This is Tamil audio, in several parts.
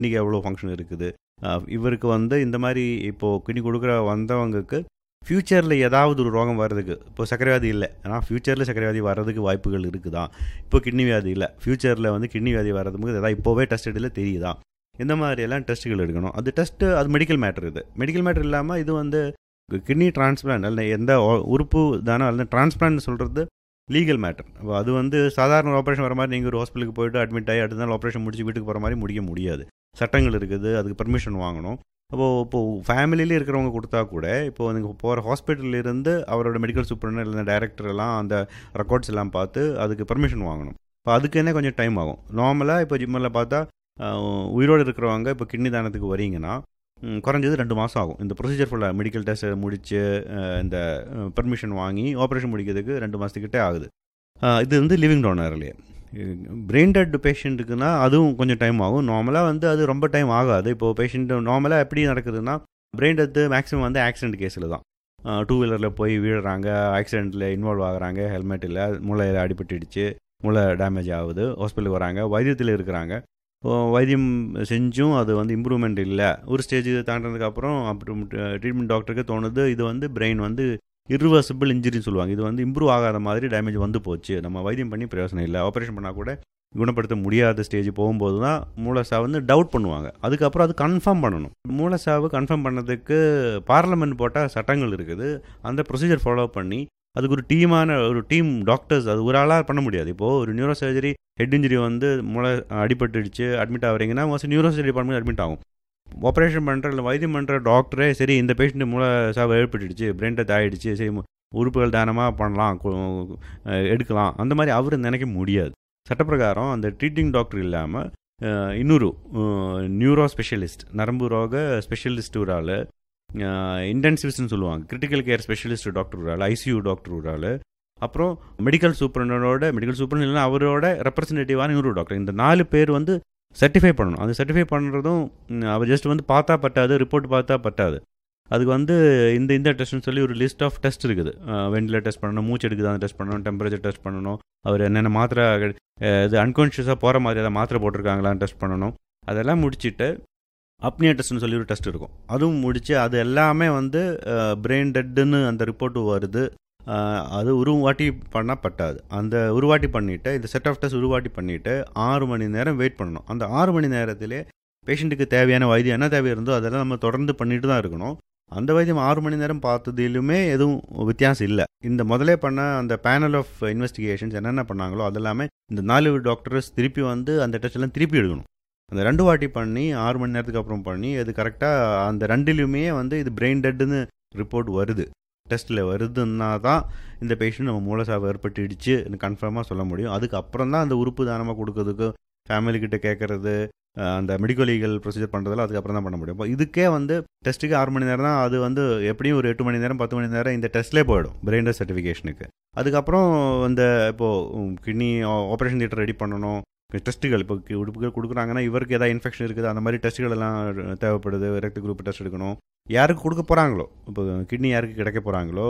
கிட்னிக்கு எவ்வளோ ஃபங்க்ஷன் இருக்குது அஹ் இவருக்கு வந்து இந்த மாதிரி இப்போது கிட்னி கொடுக்குற வந்தவங்களுக்கு ஃப்யூச்சரில் ஏதாவது ஒரு ரோகம் வர்றதுக்கு இப்போ சர்க்கரை வியாதி இல்லை ஆனால் ஃப்யூச்சரில் சர்க்கரை வியாதி வர்றதுக்கு வாய்ப்புகள் இருக்குதா இப்போ கிட்னி வியாதி இல்லை ஃப்யூச்சரில் வந்து கிட்னி வியாதி வர்றதுக்கு ஏதாவது இப்போவே டெஸ்ட் எடுல தெரியுதா இந்த மாதிரி எல்லாம் டெஸ்ட்டுகள் எடுக்கணும் அது டெஸ்ட்டு அது மெடிக்கல் மேட்டர் இது மெடிக்கல் மேட்டர் இல்லாமல் இது வந்து கிட்னி டிரான்ஸ்பிளான்ட் அல்ல எந்த ஒ- உறுப்பு தானோ அல்ல டிரான்ஸ்பிளான்ட் சொல்கிறது லீகல் மேட்டர் அப்போ அது வந்து சாதாரண ஆப்ரேஷன் வர மாதிரி நீங்கள் ஒரு ஹாஸ்பிட்டலுக்கு போயிட்டு அட்மிட் ஆகி அடுத்த நாள் ஆப்ரேஷன் முடிச்சு வீட்டுக்கு போகிற மாதிரி முடிக்க முடியாது சட்டங்கள் இருக்குது அதுக்கு பெர்மிஷன் வாங்கணும் அப்போது இப்போது ஃபேமிலியிலே இருக்கிறவங்க கொடுத்தா கூட இப்போ நீங்கள் போகிற ஹாஸ்பிட்டல்லேருந்து அவரோட மெடிக்கல் சூப்பர்னர் இல்லை டைரக்டர் எல்லாம் அந்த ரெக்கார்ட்ஸ் எல்லாம் பார்த்து அதுக்கு பெர்மிஷன் வாங்கணும் இப்போ அதுக்கு என்ன கொஞ்சம் டைம் ஆகும் நார்மலாக இப்போ ஜிம்மில் பார்த்தா அஹ், உயிரோடு இருக்கிறவங்க இப்போ கிட்னி தானத்துக்கு வரீங்கன்னா ம், குறைஞ்சது ரெண்டு மாதம் ஆகும் இந்த ப்ரொசீஜர் ஃபுல்லாக மெடிக்கல் டெஸ்ட் முடித்து இந்த பெர்மிஷன் வாங்கி ஆப்ரேஷன் முடிக்கிறதுக்கு ரெண்டு மாதத்துக்கிட்டே ஆகுது அஹ், இது வந்து லிவிங் டோனர்லேயே பிரெயின் டெட் பேஷண்ட்டுக்குன்னா அதுவும் கொஞ்சம் டைம் ஆகும் நார்மலாக வந்து அது ரொம்ப டைம் ஆகாது இப்போது பேஷண்ட் நார்மலாக எப்படி நடக்குதுன்னா பிரெயின் டெத்து மேக்ஸிமம் வந்து ஆக்சிடென்ட் கேஸில் தான் டூ வீலரில் போய் விழுறாங்க ஆக்சிடெண்ட்டில் இன்வால்வ் ஆகுறாங்க ஹெல்மெட் இல்லை மூளையில் அடிபட்டுடுச்சு மூளை டேமேஜ் ஆகுது ஹாஸ்பிட்டலுக்கு வராங்க வைத்தியத்தில் இருக்கிறாங்க இப்போ வைத்தியம் செஞ்சும் அது வந்து இம்ப்ரூவ்மெண்ட் இல்லை ஒரு ஸ்டேஜ் தாண்டினதுக்கு அப்புறம் அப்புறம் ட்ரீட்மெண்ட் டாக்டருக்கு தோணுது இது வந்து பிரெயின் வந்து இரிவர்சிபிள் இன்ஜுரின்னு சொல்லுவாங்க இது வந்து இம்ப்ரூவ் ஆகாத மாதிரி டேமேஜ் வந்து போச்சு நம்ம வைத்தியம் பண்ணி பிரயோசனம் இல்லை ஆப்ரேஷன் பண்ணால் கூட குணப்படுத்த முடியாத ஸ்டேஜ் போகும்போது தான் மூலசாவு வந்து டவுட் பண்ணுவாங்க அதுக்கப்புறம் அது கன்ஃபார்ம் பண்ணணும் மூலசாவு கன்ஃபார்ம் பண்ணதுக்கு பார்லமெண்ட் போட்டால் சட்டங்கள் இருக்குது அந்த ப்ரொசீஜர் ஃபாலோ பண்ணி அதுக்கு ஒரு டீமான ஒரு டீம் டாக்டர்ஸ் அது ஒரு ஆளாக பண்ண முடியாது இப்போது ஒரு நியூரோ சர்ஜரி ஹெட் இன்ஜுரி வந்து மூளை அடிபட்டுடுச்சு அட்மிட் ஆகிறீங்கன்னா most neuro surgery department admit ஆகும் ஆப்ரேஷன் பண்ணுற இல்லை வைத்தியம் பண்ணுற டாக்டரே சரி இந்த பேஷண்ட் மூளை சாவு ஏற்பட்டுடுச்சு பிரெயின் டெத் ஆகிடுச்சு சரி மு- உறுப்புகள் தானமாக பண்ணலாம் கு- அஹ் எடுக்கலாம் அந்த மாதிரி அவர் நினைக்க முடியாது சட்டப்பிரகாரம் அந்த ட்ரீட்டிங் டாக்டர் இல்லாமல் இன்னொரு நியூரோ ஸ்பெஷலிஸ்ட் நரம்பு ரோக ஸ்பெஷலிஸ்ட் ஒரு ஆள் இன்டென்சிவ்ஸ்னு சொல்லுவாங்க கிரிட்டிக்கல் கேர் ஸ்பெஷலிஸ்ட் டாக்டர் ஒரு ஆள் ஐசியூ டாக்டர் ஒரு ஆள் அப்புறம் மெடிக்கல் சூப்பரனோட மெடிக்கல் சூப்பரன் இல்லைன்னா அவரோட ரெப்ரசன்டேட்டிவான இன்னொரு டாக்டர் இந்த நாலு பேர் வந்து சர்டிஃபை பண்ணணும் அது சர்டிஃபை பண்ணுறதும் ம், அவர் ஜஸ்ட் வந்து பார்த்தா பட்டாது ரிப்போர்ட் பார்த்தா பட்டாது அதுக்கு வந்து இந்த இந்த டெஸ்ட்னு சொல்லி ஒரு லிஸ்ட் ஆஃப் டெஸ்ட் இருக்குது வெண்டிலேட் டெஸ்ட் பண்ணணும் மூச்சு எடுக்குது அந்த டெஸ்ட் பண்ணணும் டெம்பரேச்சர் டெஸ்ட் பண்ணணும் அவர் என்னென்ன மாத்திரை அஹ், இது அன்கான்ஷியஸாக போகிற மாதிரி ஏதாவது மாத்திரை போட்டிருக்காங்களான்னு டெஸ்ட் பண்ணணும் அதெல்லாம் முடிச்சுட்டு அப்னியா டெஸ்ட்னு சொல்லி ஒரு டெஸ்ட் இருக்கும் அதுவும் முடிச்சு அது எல்லாமே வந்து பிரெயின் டெட்டுன்னு அந்த ரிப்போர்ட்டு வருது அஹ், அது ஒரு வாட்டி பண்ணால் பட்டாது அந்த ஒரு வாட்டி பண்ணிவிட்டு இந்த செட் ஆஃப் டெஸ்ட் ஒரு வாட்டி பண்ணிவிட்டு ஆறு மணி நேரம் வெயிட் பண்ணணும் அந்த ஆறு மணி நேரத்திலே பேஷண்ட்டுக்கு தேவையான வைத்தியம் என்ன தேவை இருந்தோ அதெல்லாம் நம்ம தொடர்ந்து பண்ணிட்டு தான் இருக்கணும் அந்த வைத்தியம் ஆறு மணி நேரம் பார்த்ததிலுமே எதுவும் வித்தியாசம் இல்லை இந்த முதலே பண்ண அந்த பேனல் ஆஃப் இன்வெஸ்டிகேஷன்ஸ் என்னென்ன பண்ணாங்களோ அதெல்லாமே இந்த நாலு டாக்டர்ஸ் திருப்பி வந்து அந்த டெஸ்ட் எல்லாம் திருப்பி எடுக்கணும் அந்த ரெண்டு வாட்டி பண்ணி ஆறு மணி நேரத்துக்கு அப்புறம் பண்ணி அது கரெக்டாக அந்த ரெண்டுலையுமே வந்து இது பிரெயின் டெட்டுன்னு ரிப்போர்ட் வருது டெஸ்ட்டில் வருதுன்னா தான் இந்த பேஷண்ட் நம்ம மூலசாவு ஏற்பட்டுடுச்சு கன்ஃபார்மாக சொல்ல முடியும் அதுக்கப்புறம் தான் அந்த உறுப்பு தானமாக கொடுக்கறதுக்கு ஃபேமிலிக்கிட்ட கேட்குறது அந்த மெடிக்கல் லீகல் ப்ரொசீஜர் பண்ணுறதெல்லாம் அதுக்கப்புறம் தான் பண்ண முடியும் இப்போ இதுக்கே வந்து டெஸ்ட்டுக்கு ஆறு மணி நேரம் தான் அது வந்து எப்படியும் ஒரு எட்டு மணி நேரம் பத்து மணி நேரம் இந்த டெஸ்ட்லேயே போயிடும் பிரெயின் டெஸ்ட் சர்டிஃபிகேஷனுக்கு அதுக்கப்புறம் இந்த இப்போது கிட்னி ஆப்ரேஷன் தியேட்டர் ரெடி பண்ணணும் டெஸ்ட்டுகள் இப்போ கி- உடுப்புகள் கொடுக்குறாங்கன்னா இவருக்கு ஏதாவது இன்ஃபெக்ஷன் இருக்குது அந்த மாதிரி டெஸ்ட்டுகள் எல்லாம் தேவைப்படுது ரத்த குரூப் டெஸ்ட் எடுக்கணும் யாருக்கு கொடுக்க போகிறாங்களோ இப்போ கிட்னி யாருக்கு கிடைக்க போகிறாங்களோ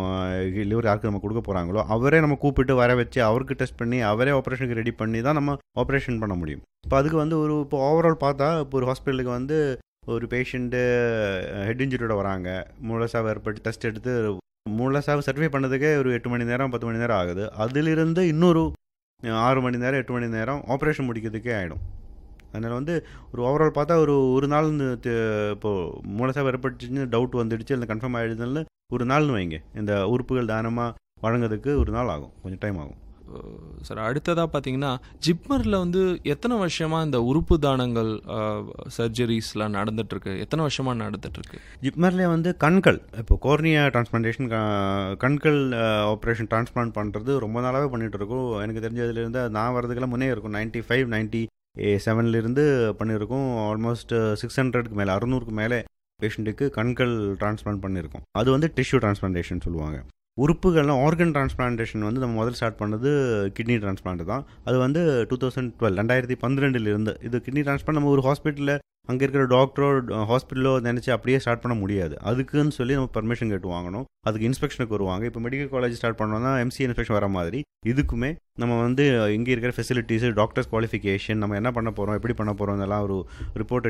லிவர் யாருக்கு நம்ம கொடுக்க போகிறாங்களோ அவரே நம்ம கூப்பிட்டு வர வச்சு அவருக்கு டெஸ்ட் பண்ணி அவரே ஆப்ரேஷனுக்கு ரெடி பண்ணி தான் நம்ம ஆப்ரேஷன் பண்ண முடியும் இப்போ அதுக்கு வந்து ஒரு இப்போ ஓவரால் பார்த்தா இப்போ ஒரு ஹாஸ்பிட்டலுக்கு வந்து ஒரு பேஷண்ட்டு ஹெட் இன்ஜுரியோட வராங்க மூலசாவு ஏற்பட்டு டெஸ்ட் எடுத்து மூலசாவு சர்டிஃபை பண்ணதுக்கே ஒரு எட்டு மணி நேரம் பத்து மணி நேரம் ஆகுது அதிலிருந்து இன்னொரு அஹ், ஆறு மணி நேரம் எட்டு மணி நேரம் ஆப்ரேஷன் முடிக்கிறதுக்கே ஆகிடும் அதனால் வந்து ஒரு ஓவரால் பார்த்தா ஒரு ஒரு நாள் இப்போது மூலசாவு ஏற்பட்டுச்சுன்னு டவுட் வந்துடுச்சு இல்லை கன்ஃபார்ம் ஆகிடுதுன்னு ஒரு நாள்னு வைங்க இந்த உறுப்புகள் தானமாக வழங்குறதுக்கு ஒரு நாள் ஆகும் கொஞ்சம் டைம் ஆகும் சார் அடுத்ததாக பார்த்தீங்கன்னா ஜிப்மரில் வந்து எத்தனை வருஷமாக இந்த உறுப்பு தானங்கள் சர்ஜரிஸ்லாம் நடந்துட்டுருக்கு எத்தனை வருஷமாக நடந்துட்டுருக்கு ஜிப்மர்லேயே வந்து கண்கள் இப்போ கோர்னியா டிரான்ஸ்பிளான்டேஷன் கண்கள் ஆப்ரேஷன் டிரான்ஸ்பிளான்ட் பண்ணுறது ரொம்ப நாளாகவே பண்ணிகிட்டு இருக்கோம் எனக்கு தெரிஞ்சதுலேருந்து நான் வரதுக்கெல்லாம் முன்னே இருக்கும் நைன்ட்டி ஃபைவ் நைன்ட்டி செவன்லேருந்து பண்ணியிருக்கோம் ஆல்மோஸ்ட் சிக்ஸ் ஹண்ட்ரடுக்கு மேலே அறுநூறுக்கு மேலே பேஷண்ட்டுக்கு கண்கள் டிரான்ஸ்பிளான்ட் பண்ணியிருக்கோம் அது வந்து டிஷ்யூ டிரான்ஸ்பிளான்டேஷன் சொல்லுவாங்க உறுப்புகள்லாம் ஆர்கன் டிரான்ஸ்பிளான்டேஷன் வந்து நம்ம முதல்ல ஸ்டார்ட் பண்ணது கிட்னி டிரான்ஸ்பிளான்ட் தான் அது வந்து டூ தௌசண்ட் டுவெல் ரெண்டாயிரத்தி பன்னிரெண்டுலேருந்து இது கிட்னி டிரான்ஸ்பிளான்ட் நம்ம ஒரு ஹாஸ்பிட்டலில் அங்கே இருக்கிற டாக்டரோ ஹாஸ்பிட்டலோ நினச்சி அப்படியே ஸ்டார்ட் பண்ண முடியாது அதுக்குன்னு சொல்லி நம்ம பர்மிஷன் கேட்டு வாங்கணும் அதுக்கு இன்ஸ்பெக்ஷனுக்கு வருவாங்க இப்போ மெடிக்கல் காலேஜ் ஸ்டார்ட் பண்ணோம்னா எம்சி இன்ஸ்பெக்ஷன் வர மாதிரி இதுக்குமே நம்ம வந்து இங்கே இருக்கிற ஃபெசிலிட்டிஸ் டாக்டர்ஸ் குவாலிஃபிகேஷன் நம்ம என்ன பண்ண போகிறோம் எப்படி பண்ண போகிறோம் இதெல்லாம் ஒரு ரிப்போர்ட்